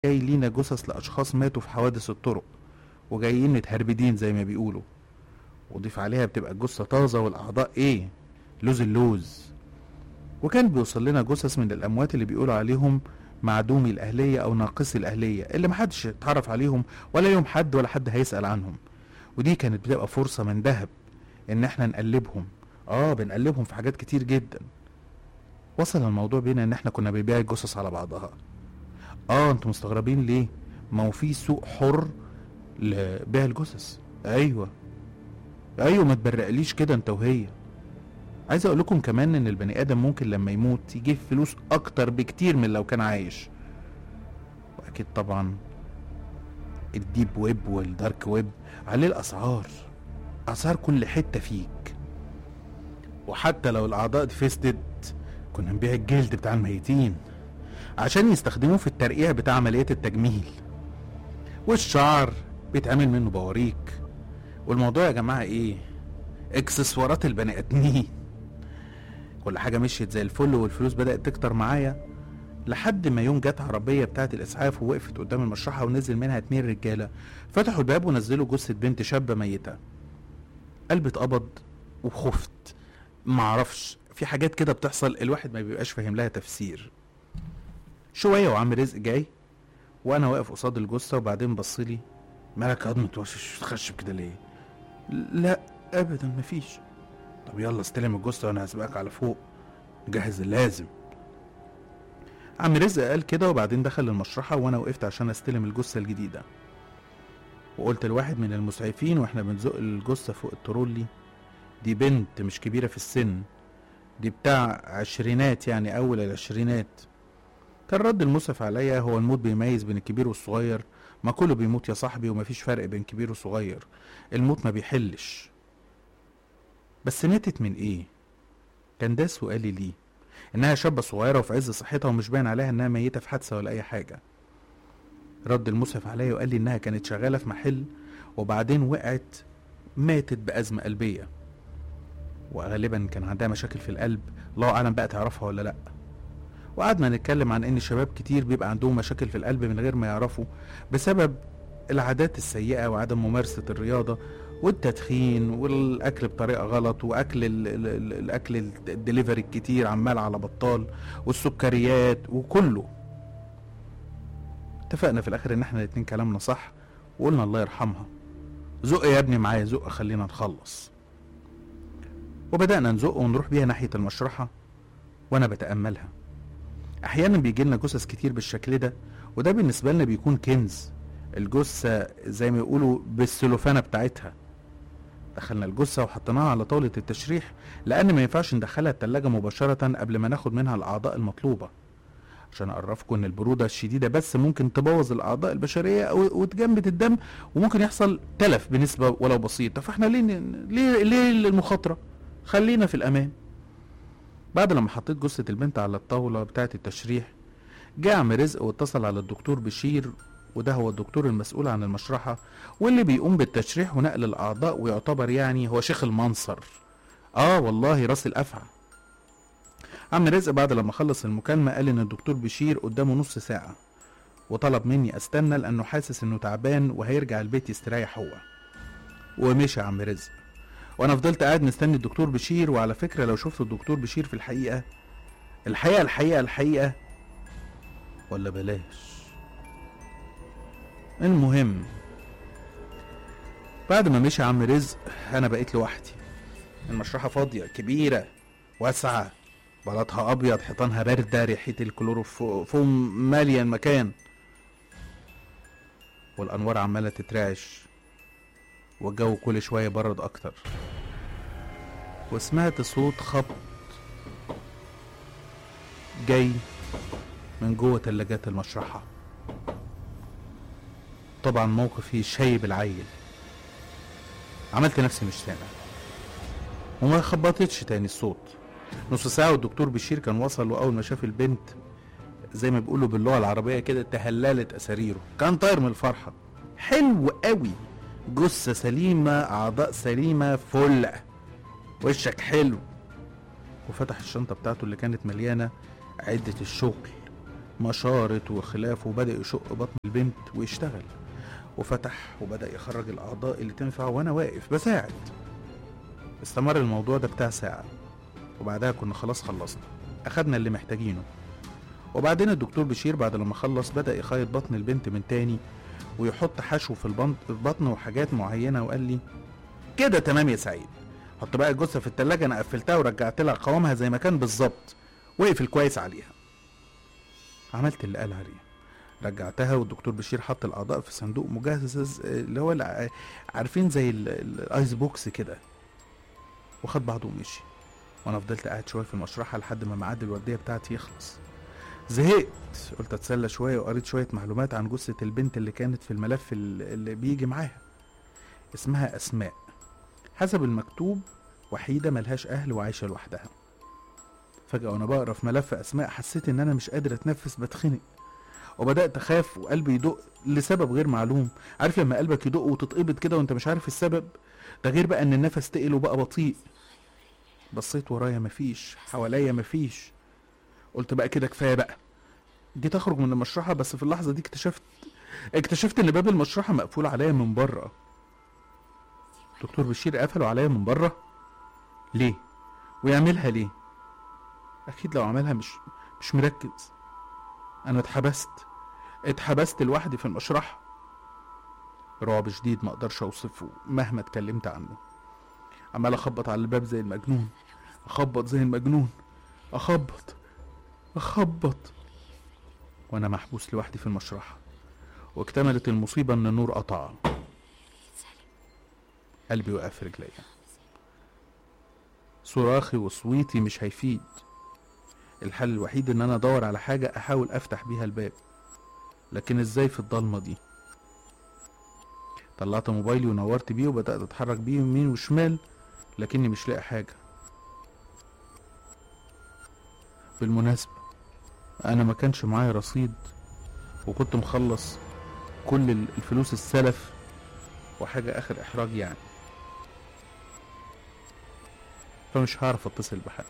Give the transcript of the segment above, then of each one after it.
جاي لينا جثث لأشخاص ماتوا في حوادث الطرق وجايين متهربدين زي ما بيقولوا وضيف عليها بتبقى الجثة طازة والأعضاء إيه لوز اللوز وكان بيوصل لنا جثث من الأموات اللي بيقولوا عليهم معدومي الأهلية أو ناقصي الأهلية اللي محدش اتعرف عليهم ولا يوم حد ولا حد هيسأل عنهم ودي كانت بتبقى فرصة من ذهب إن احنا نقلبهم اه بنقلبهم في حاجات كتير جدا وصل الموضوع بينا ان احنا كنا بنبيع الجثث على بعضها اه انتوا مستغربين ليه ما هو في سوق حر لبيع الجثث ايوه ايوه ما تبرقليش كده انت وهي عايز اقول لكم كمان ان البني ادم ممكن لما يموت يجيب فلوس اكتر بكتير من لو كان عايش واكيد طبعا الديب ويب والدارك ويب عليه الاسعار اسعار كل حته فيك وحتى لو الاعضاء دي فيستد كنا نبيع الجلد بتاع الميتين عشان يستخدموه في الترقيع بتاع عمليات التجميل والشعر بيتعمل منه بواريك والموضوع يا جماعة ايه اكسسوارات البني ادمين كل حاجة مشيت زي الفل والفلوس بدأت تكتر معايا لحد ما يوم جت عربية بتاعت الإسعاف ووقفت قدام المشرحة ونزل منها اتنين رجالة فتحوا الباب ونزلوا جثة بنت شابة ميتة قلبي اتقبض وخفت معرفش في حاجات كده بتحصل الواحد ما بيبقاش فاهم لها تفسير شوية وعم رزق جاي وانا واقف قصاد الجثة وبعدين بصلي مالك عظمة وشش تخشب كده ليه لا ابدا مفيش طب يلا استلم الجثة وانا هسبقك على فوق جهز اللازم عم رزق قال كده وبعدين دخل المشرحة وانا وقفت عشان استلم الجثة الجديدة وقلت لواحد من المسعفين واحنا بنزق الجثة فوق الترولي دي بنت مش كبيرة في السن دي بتاع عشرينات يعني أول العشرينات كان رد المسعف عليا هو الموت بيميز بين الكبير والصغير ما كله بيموت يا صاحبي ومفيش فرق بين كبير وصغير الموت ما بيحلش بس ماتت من ايه كان ده سؤالي ليه انها شابة صغيرة وفي عز صحتها ومش باين عليها انها ميتة في حادثة ولا اي حاجة رد المسعف عليا وقال لي انها كانت شغالة في محل وبعدين وقعت ماتت بأزمة قلبية وغالبا كان عندها مشاكل في القلب الله اعلم بقى تعرفها ولا لا وقعدنا نتكلم عن ان شباب كتير بيبقى عندهم مشاكل في القلب من غير ما يعرفوا بسبب العادات السيئة وعدم ممارسة الرياضة والتدخين والاكل بطريقة غلط واكل ال ال ال الاكل الدليفري الكتير عمال على بطال والسكريات وكله اتفقنا في الاخر ان احنا الاتنين كلامنا صح وقلنا الله يرحمها زق يا ابني معايا زق خلينا نخلص وبدأنا نزق ونروح بيها ناحية المشرحة وأنا بتأملها أحيانا بيجي لنا جثث كتير بالشكل ده وده بالنسبة لنا بيكون كنز الجثة زي ما يقولوا بالسلوفانة بتاعتها دخلنا الجثة وحطيناها على طاولة التشريح لأن ما ينفعش ندخلها التلاجة مباشرة قبل ما ناخد منها الأعضاء المطلوبة عشان أعرفكم إن البرودة الشديدة بس ممكن تبوظ الأعضاء البشرية أو وتجمد الدم وممكن يحصل تلف بنسبة ولو بسيطة فإحنا ليه ليه ليه المخاطرة؟ خلينا في الأمان بعد لما حطيت جثة البنت على الطاولة بتاعة التشريح جه عم رزق واتصل على الدكتور بشير وده هو الدكتور المسؤول عن المشرحة واللي بيقوم بالتشريح ونقل الأعضاء ويعتبر يعني هو شيخ المنصر آه والله راس الأفعى عم رزق بعد لما خلص المكالمة قال إن الدكتور بشير قدامه نص ساعة وطلب مني أستنى لأنه حاسس إنه تعبان وهيرجع البيت يستريح هو ومشي عم رزق وانا فضلت قاعد مستني الدكتور بشير وعلى فكره لو شفت الدكتور بشير في الحقيقه الحقيقه الحقيقه الحقيقه ولا بلاش المهم بعد ما مشي عم رزق انا بقيت لوحدي المشرحه فاضيه كبيره واسعه بلاطها ابيض حيطانها بارده ريحه الكلوروفوم ماليه المكان والانوار عماله تترعش والجو كل شويه برد اكتر وسمعت صوت خبط جاي من جوه تلاجات المشرحة طبعا موقفي شايب العيل عملت نفسي مش سامع وما خبطتش تاني الصوت نص ساعة والدكتور بشير كان وصل وأول ما شاف البنت زي ما بيقولوا باللغة العربية كده تهللت أساريره كان طاير من الفرحة حلو قوي جثة سليمة أعضاء سليمة فل وشك حلو وفتح الشنطة بتاعته اللي كانت مليانة عدة الشغل مشارط وخلافه وبدأ يشق بطن البنت ويشتغل وفتح وبدأ يخرج الأعضاء اللي تنفع وأنا واقف بساعد استمر الموضوع ده بتاع ساعة وبعدها كنا خلاص خلصنا أخدنا اللي محتاجينه وبعدين الدكتور بشير بعد لما خلص بدأ يخيط بطن البنت من تاني ويحط حشو في البن- في البطن وحاجات معينة وقال لي كده تمام يا سعيد حط بقى الجثة في التلاجة أنا قفلتها ورجعت لها قوامها زي ما كان بالظبط واقفل كويس عليها عملت اللي قال عليه رجعتها والدكتور بشير حط الأعضاء في صندوق مجهز آه، اللي هو الع- عارفين زي ال- ال- الآيس بوكس كده وخد بعضه ومشي وانا فضلت قاعد شويه في المشرحه لحد ما ميعاد الورديه بتاعتي يخلص زهقت قلت اتسلى شويه وقريت شويه معلومات عن جثه البنت اللي كانت في الملف ال- اللي بيجي معاها اسمها اسماء حسب المكتوب وحيده ملهاش اهل وعايشه لوحدها فجاه وانا بقرا في ملف اسماء حسيت ان انا مش قادر اتنفس بتخنق وبدات اخاف وقلبي يدق لسبب غير معلوم عارف لما قلبك يدق وتتقبض كده وانت مش عارف السبب ده غير بقى ان النفس تقل وبقى بطيء بصيت ورايا مفيش حواليا مفيش قلت بقى كده كفايه بقى جيت اخرج من المشرحه بس في اللحظه دي اكتشفت اكتشفت ان باب المشرحه مقفول عليا من بره دكتور بشير قفله عليا من بره ليه ويعملها ليه اكيد لو عملها مش مش مركز انا اتحبست اتحبست لوحدي في المشرحه رعب شديد ما اقدرش اوصفه مهما اتكلمت عنه عمال اخبط على الباب زي المجنون اخبط زي المجنون اخبط اخبط وانا محبوس لوحدي في المشرحه واكتملت المصيبه ان النور قطع قلبي وقع في رجليا صراخي وصويتي مش هيفيد الحل الوحيد ان انا ادور على حاجه احاول افتح بيها الباب لكن ازاي في الضلمه دي طلعت موبايلي ونورت بيه وبدات اتحرك بيه يمين وشمال لكني مش لاقي حاجه بالمناسبه انا ما كانش معايا رصيد وكنت مخلص كل ال- الفلوس السلف وحاجه اخر احراج يعني فمش هعرف اتصل بحد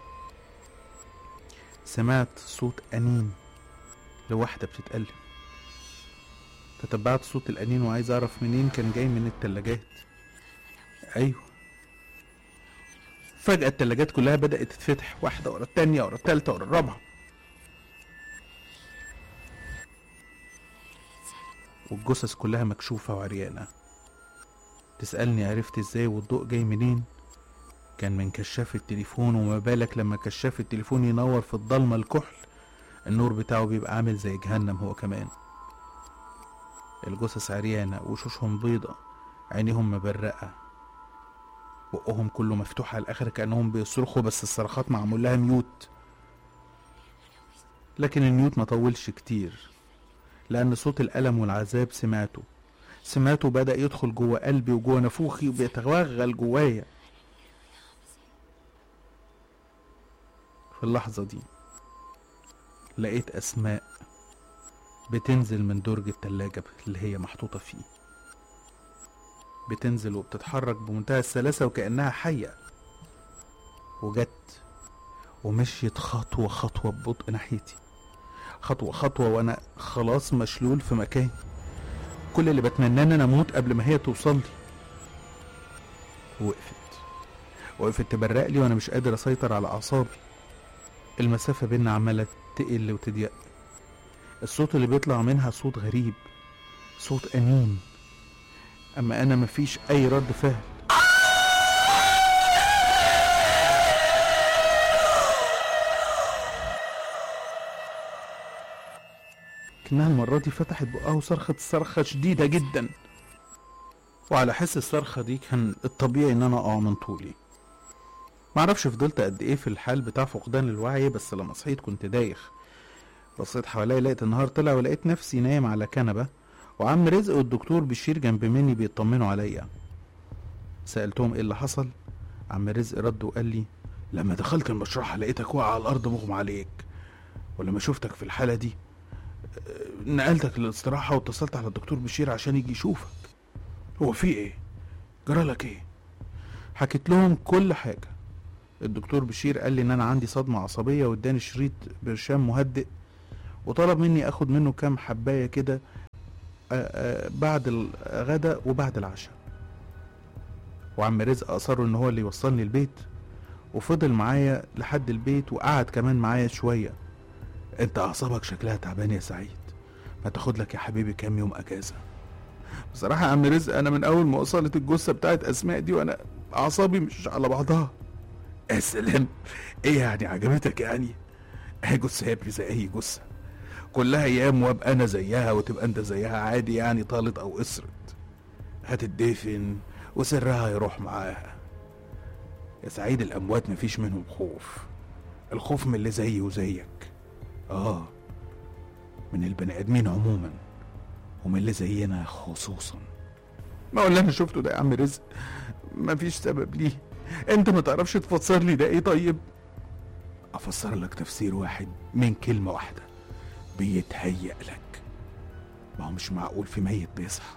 سمعت صوت انين لواحده بتتألم تتبعت صوت الأنين وعايز أعرف منين كان جاي من التلاجات أيوه فجأة التلاجات كلها بدأت تتفتح واحدة ورا التانية ورا التالتة ورا الرابعة والجثث كلها مكشوفة وعريانة تسألني عرفت ازاي والضوء جاي منين كان من كشاف التليفون وما بالك لما كشاف التليفون ينور في الضلمة الكحل النور بتاعه بيبقى عامل زي جهنم هو كمان الجثث عريانة وشوشهم بيضة عينيهم مبرقة بقهم كله مفتوح على الآخر كأنهم بيصرخوا بس الصرخات معمول لها ميوت لكن الميوت ما طولش كتير لأن صوت الألم والعذاب سمعته سمعته بدأ يدخل جوه قلبي وجوه نافوخي وبيتوغل جوايا في اللحظة دي لقيت أسماء بتنزل من درج التلاجة اللي هي محطوطة فيه بتنزل وبتتحرك بمنتهى السلاسة وكأنها حية وجت ومشيت خطوة خطوة ببطء ناحيتي خطوة خطوة وأنا خلاص مشلول في مكاني كل اللي بتمناه إن أنا أموت قبل ما هي توصل لي وقفت وقفت تبرق لي وأنا مش قادر أسيطر على أعصابي المسافة بينا عمالة تقل وتضيق الصوت اللي بيطلع منها صوت غريب صوت أنين أما أنا مفيش أي رد فعل لكنها المرة دي فتحت بقها وصرخت صرخة شديدة جدا وعلى حس الصرخة دي كان الطبيعي إن أنا أقع من طولي معرفش فضلت قد إيه في الحال بتاع فقدان الوعي بس لما صحيت كنت دايخ بصيت حواليا لقيت النهار طلع ولقيت نفسي نايم على كنبة وعم رزق والدكتور بشير جنب مني بيطمنوا عليا سألتهم ايه اللي حصل عم رزق رد وقال لي لما دخلت المشرحة لقيتك واقع على الأرض مغمى عليك ولما شفتك في الحالة دي آه، نقلتك للاستراحة واتصلت على الدكتور بشير عشان يجي يشوفك هو في ايه جرالك ايه حكيت لهم كل حاجة الدكتور بشير قال لي ان انا عندي صدمة عصبية واداني شريط برشام مهدئ وطلب مني اخد منه كام حبايه كده آه، آه، بعد الغداء وبعد العشاء وعم رزق اصر ان هو اللي يوصلني البيت وفضل معايا لحد البيت وقعد كمان معايا شويه انت اعصابك شكلها تعبان يا سعيد ما تاخد لك يا حبيبي كام يوم اجازه بصراحه يا عم رزق انا من اول ما وصلت الجثه بتاعت اسماء دي وانا اعصابي مش على بعضها يا سلام ايه يعني عجبتك يعني اهي جثه يا ابني زي اي جثه كلها ايام وابقى انا زيها وتبقى انت زيها عادي يعني طالت او قصرت هتدفن وسرها يروح معاها يا سعيد الاموات مفيش منهم خوف الخوف من اللي زيي وزيك اه من البني ادمين عموما ومن اللي زينا خصوصا ما هو اللي انا شفته ده يا عم رزق مفيش سبب ليه انت ما تعرفش تفسر لي ده ايه طيب افسر لك تفسير واحد من كلمة واحدة بيتهيأ لك ما هو مش معقول في ميت بيصحى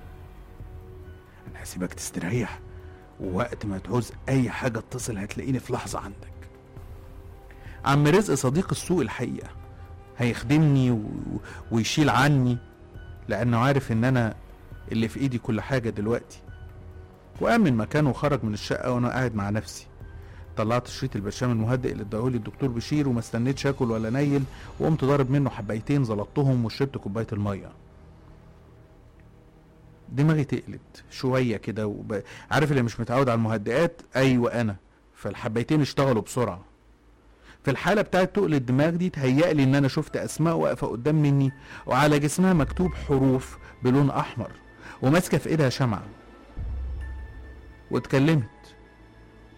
انا هسيبك تستريح ووقت ما تعوز اي حاجة اتصل هتلاقيني في لحظة عندك عم رزق صديق السوق الحقيقة هيخدمني و... ويشيل عني لانه عارف ان انا اللي في ايدي كل حاجة دلوقتي وقام من مكانه وخرج من الشقة وانا قاعد مع نفسي طلعت شريط البرشام المهدئ اللي اداهولي الدكتور بشير وما استنيتش اكل ولا نيل وقمت ضارب منه حبايتين زلطتهم وشربت كوبايه الميه دماغي تقلت شويه كده وب... عارف اللي مش متعود على المهدئات ايوه انا فالحبايتين اشتغلوا بسرعه في الحالة بتاعت تقل الدماغ دي تهيألي إن أنا شفت أسماء واقفة قدام مني وعلى جسمها مكتوب حروف بلون أحمر وماسكة في إيدها شمعة واتكلمت